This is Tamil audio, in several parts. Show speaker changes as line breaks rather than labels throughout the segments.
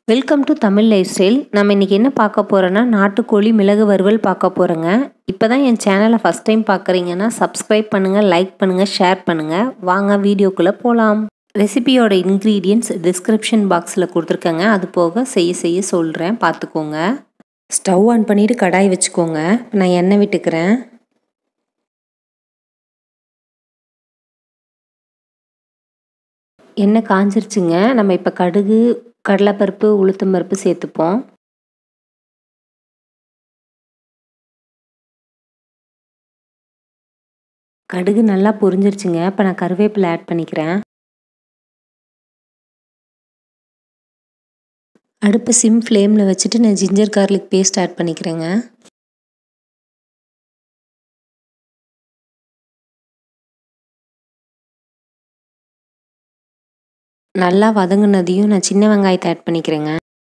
welcome to Tamil lifestyle நம்ம இன்றைக்கி என்ன பார்க்க போகிறோன்னா நாட்டுக்கோழி மிளகு வறுவல் பார்க்க போகிறோங்க இப்போ தான் என் சேனலை ஃபஸ்ட் டைம் பார்க்குறீங்கன்னா சப்ஸ்கிரைப் பண்ணுங்கள் லைக் பண்ணுங்கள் ஷேர் பண்ணுங்கள் வாங்க வீடியோக்குள்ளே போகலாம் ரெசிபியோட இன்க்ரீடியன்ட்ஸ் டிஸ்கிரிப்ஷன் பாக்ஸில் கொடுத்துருக்கேங்க அது போக செய்ய செய்ய சொல்கிறேன் பார்த்துக்கோங்க ஸ்டவ் ஆன் பண்ணிவிட்டு கடாய் வச்சுக்கோங்க நான் எண்ணெய் விட்டுக்கிறேன் எண்ணெய் காஞ்சிருச்சுங்க நம்ம இப்போ கடுகு கடலைப்பருப்பு உளுத்தம் பருப்பு சேர்த்துப்போம் கடுகு நல்லா பொரிஞ்சிருச்சுங்க இப்போ நான் கருவேப்பிலை ஆட் பண்ணிக்கிறேன் அடுப்பை சிம் ஃப்ளேமில் வச்சுட்டு நான் ஜிஞ்சர் கார்லிக் பேஸ்ட் ஆட் பண்ணிக்கிறேங்க நல்லா வதங்கினதையும் நான் சின்ன வெங்காயத்தை ஆட் பண்ணிக்கிறேங்க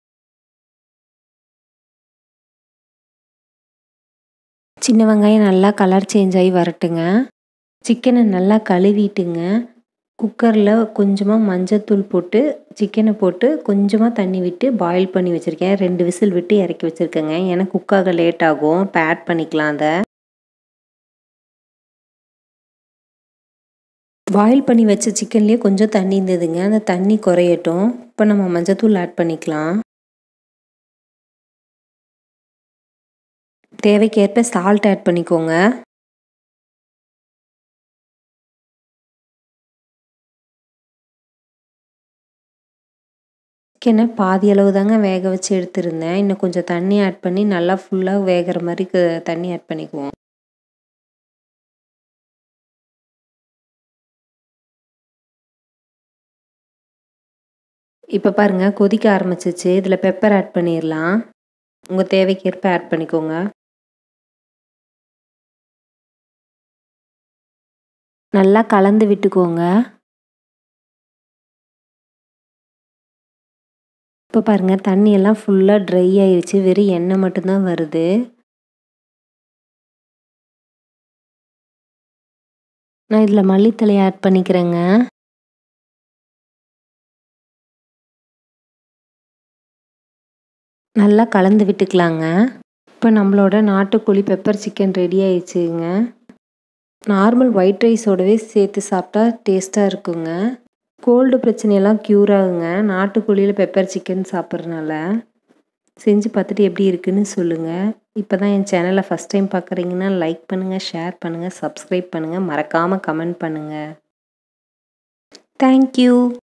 சின்ன வெங்காயம் நல்லா கலர் சேஞ்ச் ஆகி வரட்டுங்க சிக்கனை நல்லா கழுவிட்டுங்க குக்கரில் கொஞ்சமாக மஞ்சத்தூள் போட்டு சிக்கனை போட்டு கொஞ்சமாக தண்ணி விட்டு பாயில் பண்ணி வச்சுருக்கேன் ரெண்டு விசில் விட்டு இறக்கி வச்சுருக்கேங்க ஏன்னா குக்காக லேட் ஆகும் இப்போ ஆட் பண்ணிக்கலாம் அதை பாயில் பண்ணி வச்ச சிக்கன்லேயே கொஞ்சம் தண்ணி இருந்ததுங்க அந்த தண்ணி குறையட்டும் இப்போ நம்ம மஞ்சத்தூள் ஆட் பண்ணிக்கலாம் தேவைக்கேற்ப சால்ட் ஆட் பண்ணிக்கோங்க சிக்கனை பாதி அளவு தாங்க வேக வச்சு எடுத்துருந்தேன் இன்னும் கொஞ்சம் தண்ணி ஆட் பண்ணி நல்லா ஃபுல்லாக வேகிற மாதிரி தண்ணி ஆட் பண்ணிக்குவோம் இப்போ பாருங்கள் கொதிக்க ஆரம்பிச்சிச்சு இதில் பெப்பர் ஆட் பண்ணிடலாம் உங்கள் தேவைக்கேற்ப ஆட் பண்ணிக்கோங்க நல்லா கலந்து விட்டுக்கோங்க இப்போ பாருங்கள் தண்ணியெல்லாம் ஃபுல்லாக ட்ரை ஆயிடுச்சு வெறும் எண்ணெய் மட்டும்தான் வருது நான் இதில் மல்லித்தலை ஆட் பண்ணிக்கிறேங்க நல்லா கலந்து விட்டுக்கலாங்க இப்போ நம்மளோட நாட்டுக்கோழி பெப்பர் சிக்கன் ரெடி ஆயிடுச்சுங்க நார்மல் ஒயிட் ரைஸோடவே சேர்த்து சாப்பிட்டா டேஸ்ட்டாக இருக்குங்க கோல்டு பிரச்சனையெல்லாம் க்யூர் ஆகுங்க நாட்டுக்கோழியில் பெப்பர் சிக்கன் சாப்பிட்றனால செஞ்சு பார்த்துட்டு எப்படி இருக்குன்னு சொல்லுங்கள் இப்போ தான் என் சேனலை ஃபஸ்ட் டைம் பார்க்குறீங்கன்னா லைக் பண்ணுங்கள் ஷேர் பண்ணுங்கள் சப்ஸ்கிரைப் பண்ணுங்கள் மறக்காமல் கமெண்ட் பண்ணுங்கள் தேங்க்யூ